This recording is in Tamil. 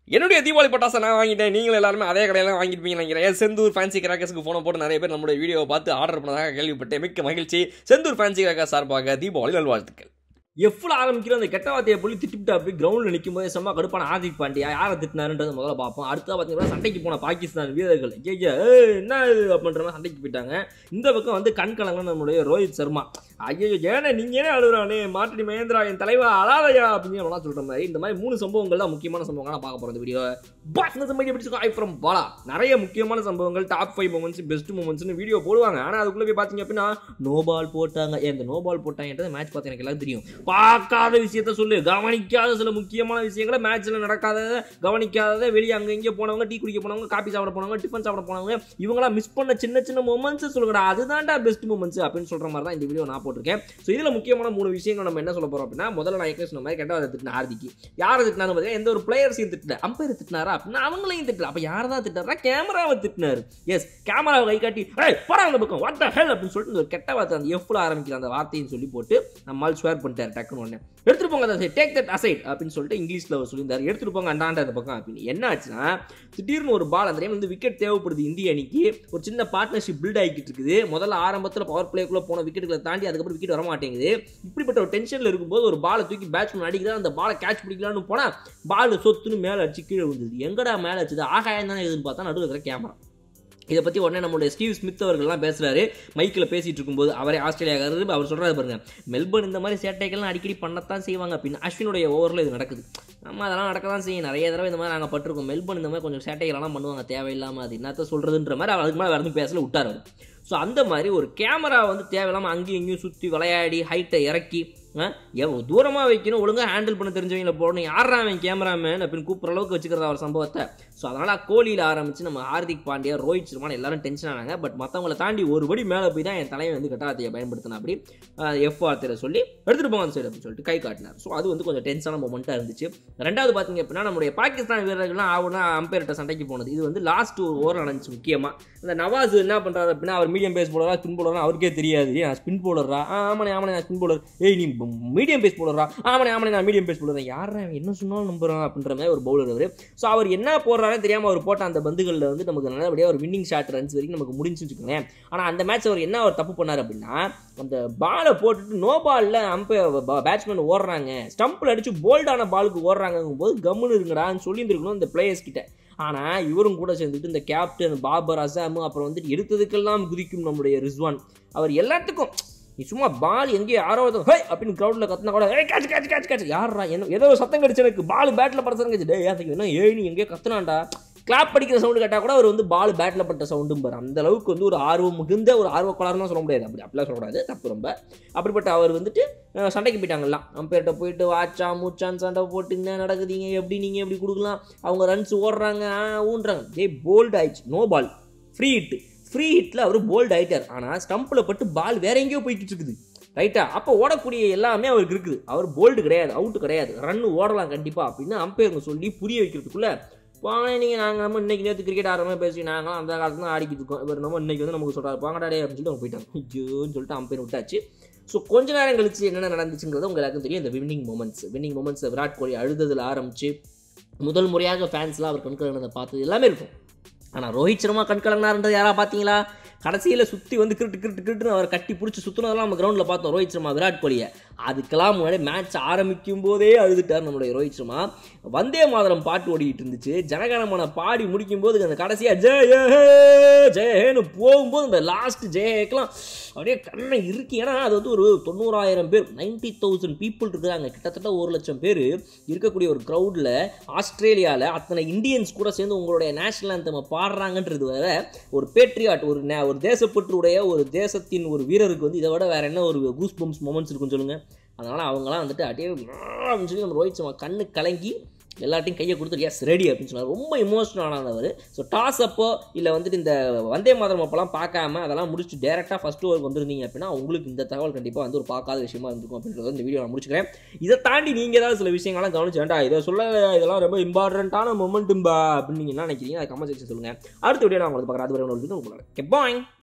என்னுடைய தீபாவளி பட்டாசை நான் வாங்கிட்டேன் நீங்களும் எல்லாருமே அதே கடையில் வாங்கிருப்பீங்க நினைக்கிறேன் செந்தூர் ஃபேன்சி கிராக்கர்ஸ்க்கு ஃபோனை போட்டு நிறைய பேர் நம்மளுடைய வீடியோவை பார்த்து ஆர்டர் பண்ணதாக கேள்விப்பட்டேன் மிக்க மகிழ்ச்சி செந்தூர் ஃபேன்சி கிராக்கர் சார்பாக தீபாவளி நல்வாழ்த்துக்கள் எஃப்ல ஆரம்பிக்கிற அந்த கெட்ட வார்த்தையை சொல்லி திட்டிவிட்டு அப்படி கிரவுண்டில் நிற்கும் போது செம்ம கடுப்பான ஹார்திக் பாண்டியா யாரை திட்டினாருன்றது முதல்ல பார்ப்போம் அடுத்தா பார்த்தீங்கன்னா சண்டைக்கு போன பாகிஸ்தான் வீரர்கள் ஐயா ஏய், என்ன இது அப்படின்ற மாதிரி சண்டைக்கு போயிட்டாங்க இந்த பக்கம் வந்து கண் கலங்க நம்மளுடைய ரோஹித் சர்மா ஐயோ ஏன்னா நீங்க ஏன் அழுகுறானே மாட்டி மகேந்திரா என் தலைவா அழாதையா அப்படின்னு நம்மளாம் சொல்ற மாதிரி இந்த மாதிரி மூணு சம்பவங்கள் தான் முக்கியமான சம்பவங்கள் நான் பார்க்க போறோம் இந்த வீடியோ பட் இந்த சம்பவம் எப்படி ஐ ஃப்ரம் பாலா நிறைய முக்கியமான சம்பவங்கள் டாப் ஃபைவ் மூமெண்ட்ஸ் பெஸ்ட் மூமெண்ட்ஸ்னு வீடியோ போடுவாங்க ஆனால் அதுக்குள்ளே போய் பார்த்தீங்க அப்படின்னா நோ பால் போட்டாங்க ஏன் இந்த நோ பால் போட்டாங்கன்றது மேட்ச் பார்த்து எனக்கு எல்லாம் தெரியும் பார்க்காத விஷயத்த சொல்லு கவனிக்காத சில முக்கியமான விஷயங்களை மேட்ச்ல நடக்காதத கவனிக்காதத வெளியே அங்க இங்கே போனவங்க டீ குடிக்க போனவங்க காபி சாப்பிட போனவங்க டிஃபன் சாப்பிட போனவங்க இவங்களாம் மிஸ் பண்ண சின்ன சின்ன மூமெண்ட்ஸ் சொல்லுங்கடா அதுதான்டா பெஸ்ட் மூமெண்ட்ஸ் அப்படின்னு சொல்ற மாதிரி தான் இந்த வீடியோ நான் போட்டிருக்கேன் ஸோ இதுல முக்கியமான மூணு விஷயங்கள் நம்ம என்ன சொல்ல போறோம் அப்படின்னா முதல்ல நான் ஏற்கனவே சொன்ன மாதிரி கெட்டவரை திட்டின ஹார்திக்கு யாரை திட்டினாரு பார்த்தீங்கன்னா எந்த ஒரு பிளேயர்ஸையும் திட்டல அம்பையர் திட்டினாரா அப்படின்னா அவங்களையும் திட்டல அப்ப யார் தான் திட்டாரா கேமராவை திட்டினாரு எஸ் கேமராவை கை காட்டி ஏய் போடா அந்த பக்கம் வாட் த ஹெல் அப்படின்னு சொல்லிட்டு இந்த ஒரு கெட்ட வார்த்தை அந்த எஃப்ல ஆரம்பிக்கிற அந்த வார்த்தைன்னு சொல்லி போட்டு நம்மால் ஸ்வேர் பண்ணிட்டாரு டக்குன்னு உடனே எடுத்துட்டு போங்க அதை டேக் தட் அசைட் அப்படின்னு சொல்லிட்டு இங்கிலீஷ்ல அவர் சொல்லியிருந்தாரு எடுத்துட்டு போங்க அண்டாண்ட அந்த பக்கம் அப்படின்னு என்ன ஆச்சுன்னா திடீர்னு ஒரு பால் அந்த டைம் வந்து விக்கெட் தேவைப்படுது இந்திய அணிக்கு ஒரு சின்ன பார்ட்னர்ஷிப் பில்ட் ஆகிட்டு இருக்குது முதல்ல ஆரம்பத்தில் பவர் பிளேக்குள்ள போன விக்கெட்டுகளை தாண்டி அதுக்கப்புறம் விக்கெட் வர மாட்டேங்குது இப்படிப்பட்ட ஒரு டென்ஷன்ல இருக்கும்போது ஒரு பாலை தூக்கி பேட்ஸ்மேன் அடிக்குதா அந்த பாலை கேட்ச் பிடிக்கலான்னு போனா பால் சொத்துன்னு மேலே அடிச்சு கீழே விழுந்தது எங்கடா மேலே அடிச்சது ஆகாயம் தானே எதுன்னு பார்த்தா நடுவில் இருக்கிற கேமரா இதை பற்றி உடனே நம்மளுடைய ஸ்டீவ் ஸ்மித் அவர்கள்லாம் பேசுகிறாரு மைக்கில் பேசிகிட்டு இருக்கும்போது அவரே ஆஸ்திரேலியாக்காரரு அவர் சொல்கிறாரு பாருங்க மெல்பர்ன் இந்த மாதிரி சேட்டைகள்லாம் அடிக்கடி பண்ணத்தான் செய்வாங்க அப்படின்னு அஸ்வினுடைய ஓவரில் இது நடக்குது நம்ம அதெல்லாம் நடக்க தான் செய்யும் நிறைய தடவை இந்த மாதிரி நாங்கள் பட்டிருக்கோம் மெல்பர்ன் இந்த மாதிரி கொஞ்சம் சேட்டைகள்லாம் பண்ணுவாங்க தேவையில்லாமல் அது என்னத்த சொல்கிறதுன்ற மாதிரி அவர் அதுக்கு மேலே வேறு எதுவும் பேசல விட்டார் அவர் ஸோ அந்த மாதிரி ஒரு கேமரா வந்து தேவையில்லாமல் அங்கேயும் இங்கேயும் சுற்றி விளையாடி ஹைட்டை இறக்கி எவ்வளோ தூரமாக வைக்கணும் ஒழுங்காக ஹேண்டில் பண்ண தெரிஞ்சவங்கள போடணும் யாரா அவன் கேமராமேன் அப்படின்னு கூப்பிட்ற அளவுக்கு வச்சுக்கிறதா ஒரு சம்பவத்தை ஸோ அதனால் கோலியில் ஆரம்பித்து நம்ம ஹார்திக் பாண்டியா ரோஹித் சர்மான் எல்லாரும் டென்ஷன் ஆனாங்க பட் மற்றவங்களை தாண்டி ஒரு படி மேலே போய் தான் என் தலைவன் வந்து கட்டாத்தையை பயன்படுத்தினா அப்படி எஃப் வார்த்தையில் சொல்லி எடுத்துகிட்டு போங்க அந்த சைடு அப்படின்னு சொல்லிட்டு கை காட்டினார் ஸோ அது வந்து கொஞ்சம் டென்ஷனான மொமெண்ட்டாக இருந்துச்சு ரெண்டாவது பார்த்தீங்க அப்படின்னா நம்முடைய பாகிஸ்தான் வீரர்கள்லாம் ஆகுனா அம்பேர்கிட்ட சண்டைக்கு போனது இது வந்து லாஸ்ட் ஒரு ஓவர் நடந்துச்சு முக்கியமாக இந்த நவாஸ் என்ன பண்ணுறாரு அப்படின்னா அவர் மீடியம் பேஸ் போலரா ஸ்பின் போலரா அவருக்கே தெரியாது ஏய், நான் ஸ்பின் போலரா ஆமாண்ணே ஆமாண்ணே நான் ஸ்பின் போலர் ஏய் நீ மீடியம் பேஸ் போலரா ஆமாண்ணே ஆமாண்ணே நான் மீடியம் பேஸ் போலர் யாரா அவன் என்ன சொன்னாலும் நம்புறான் அப்படின்ற மாதிரி ஒரு பவுலர் அவர் ஸோ அவர் என்ன போடுறாருன்னு தெரியாமல் அவர் போட்ட அந்த பந்துகளில் வந்து நமக்கு நல்லபடியாக ஒரு வின்னிங் ஷாட் ரன்ஸ் வரைக்கும் நமக்கு முடிஞ்சுன்னு வச்சுக்கோங்களேன் ஆனால் அந்த மேட்ச் அவர் என்ன அவர் தப்பு பண்ணார் அப்படின்னா அந்த பாலை போட்டுட்டு நோ பாலில் அம்பையர் பேட்ஸ்மேன் ஓடுறாங்க ஸ்டம்பில் அடிச்சு போல்டான பாலுக்கு ஓடுறாங்கும் போது கம்முன்னு இருங்கடான்னு சொல்லியிருந்துருக்கணும் இந்த பிளேயர்ஸ் கிட்ட ஆனால் இவரும் கூட சேர்ந்துட்டு இந்த கேப்டன் பாபர் அசாமு அப்புறம் வந்துட்டு எடுத்ததுக்கெல்லாம் குதிக்கும் நம்முடைய ரிஸ்வான் அவர் எல்லாத்துக்கும் நீ சும்மா பால் எங்கேயோ யாரோ ஒருத்தன், ஹே அப்படின்னு கிரௌண்டில் கத்தினா கூட ஏய் கேட்ச் கேட்ச் கேட்ச் கேட்ச் யாரா என்ன ஏதோ ஒரு சத்தம் கடிச்சு எனக்கு பால் பேட்டில் படுத்த கடிச்சு டே ஏன் என்ன ஏய் நீ எங்கேயோ கத்துனான்டா கிளாப் படிக்கிற சவுண்டு கேட்டால் கூட அவர் வந்து பால் பேட்டில் பட்ட சவுண்டும் பாரு அந்த அளவுக்கு வந்து ஒரு ஆர்வம் மிகுந்த ஒரு ஆர்வக்கோளாறுலாம் சொல்ல முடியாது அப்படி அப்படிலாம் சொல்லக்கூடாது தப்பு ரொம்ப அப்படிப்பட்ட அவர் வந்துட்டு அஹ், சண்டைக்கு போயிட்டாங்கல்லாம் அம்பேர்கிட்ட போயிட்டு வாச்சா மூச்சான் சண்டை போட்டு என்ன நடக்குதுங்க எப்படி நீங்கள் எப்படி கொடுக்கலாம் அவங்க ரன்ஸ் ஓடுறாங்க ஆ, ஊன்றாங்க டே போல்ட் ஆயிடுச்சு no ball free hit free ஹிட்டில் அவர் போல்ட் ஆயிட்டார் ஆனால் ஸ்டம்பில் பட்டு பால் வேற எங்கேயோ போய்கிட்டு இருக்குது ரைட்டா அப்போ ஓடக்கூடிய எல்லாமே அவருக்கு இருக்குது அவர் போல்டு கிடையாது அவுட் கிடையாது ரன் ஓடலாம் கண்டிப்பாக அப்படின்னு அம்பையருங்க சொல்லி புரிய வைக்கிறதுக்குள்ள போங்க நீங்கள் நாங்கள் நம்ம இன்னைக்கு நேற்று கிரிக்கெட் ஆடுற மாதிரி பேசி நாங்களாம் அந்த காலத்துல தான் ஆடிக்கிட்டு இருக்கோம் இவர் நம்ம இன்னைக்கு வந்து நமக்கு சொல்கிறார் பாங்கடாடே அப்படின்னு சொல்லிட்டு அவங்க போயிட்டாங்க ஐயோன்னு சொல்லிட்டு அம்பையர் விட்டாச்சு ஸோ கொஞ்ச நேரம் கழிச்சு என்னென்ன நடந்துச்சுங்கிறது உங்க எல்லாருக்கும் தெரியும் இந்த winning moments winning moments Virat Kohli அழுததில் ஆரம்பிச்சு முதல் முறையாக ஃபேன்ஸ்லாம் அவர் கண்கலங்கினதை பார்த்தது எல்லாமே இருக்கும் ஆனால் ரோஹித் சர்மா கண்கலங்கினார்ன்றது யாரா பார்த்தீங்களா கடைசியில் சுற்றி வந்து கிரிட்டு கிரிட்டு கிரிட்டுன்னு அவர் கட்டி பிடிச்சி சுற்றுனதெல்லாம் நம்ம கிரவுண்டில் பார்த்தோம் ரோஹித் சர்மா விராட் கோலியை அதுக்கெல்லாம் முன்னாடி மேட்ச் ஆரம்பிக்கும் போதே அழுதுட்டார் நம்மளுடைய ரோஹித் சர்மா வந்தே மாதரம் பாட்டு ஓடிக்கிட்டு இருந்துச்சு ஜனகணமன பாடி முடிக்கும் போது அந்த கடைசியாக ஜெய ஹே ஜெயன்னு போகும்போது அந்த லாஸ்ட் ஜெயக்கெல்லாம் அப்படியே கண்ணை இருக்கு ஏன்னா அது வந்து ஒரு தொண்ணூறாயிரம் பேர் நைன்டி தௌசண்ட் பீப்புள் இருக்கிறாங்க கிட்டத்தட்ட ஒரு லட்சம் பேர் இருக்கக்கூடிய ஒரு க்ரௌடில் ஆஸ்திரேலியாவில் அத்தனை இந்தியன்ஸ் கூட சேர்ந்து உங்களுடைய நேஷனல் anthem பாடுறாங்கன்றது வேற ஒரு பேட்ரியாட் ஒரு நே- ஒரு தேசப்பற்றுடைய ஒரு தேசத்தின் ஒரு வீரருக்கு வந்து இதை விட வேற என்ன ஒரு கூஸ் பம்ப்ஸ் மொமெண்ட்ஸ் இருக்குன்னு சொல்லுங்க அதனால அவங்களாம் வந்துட்டு அப்படியே அப்படின்னு சொல்லி நம்ம ரோஹித் சர்மா கண்ணு கலங்கி எல்லாத்தையும் கையை கொடுத்து எஸ் ரெடி அப்படின்னு சொன்னார் ரொம்ப இமோஷனல் ஆனவர் ஸோ டாஸ் அப்போ இல்லை வந்துட்டு இந்த வந்தே மாதரம் அப்போலாம் பார்க்காம அதெல்லாம் முடிச்சு டேரெக்டாக ஃபஸ்ட் ஓவருக்கு வந்திருந்தீங்க அப்படின்னா உங்களுக்கு இந்த தகவல் கண்டிப்பாக வந்து ஒரு பார்க்காத விஷயமா இருந்திருக்கும் அப்படின்றத இந்த வீடியோ நான் முடிச்சுக்கிறேன் இதை தாண்டி நீங்கள் ஏதாவது சில விஷயங்கள்லாம் கவனிச்சு வேண்டாம் இதை சொல்ல இதெல்லாம் ரொம்ப இம்பார்ட்டண்ட்டான மொமெண்ட்டும்பா அப்படின்னு நீங்கள் என்ன நினைக்கிறீங்க அதை கமெண்ட் செக்ஷன் சொல்லுங்கள் அடுத்த வீடியோ நான் உங்களுக்கு பார்க்குறேன் அது வரை உங்களுக்கு பாய்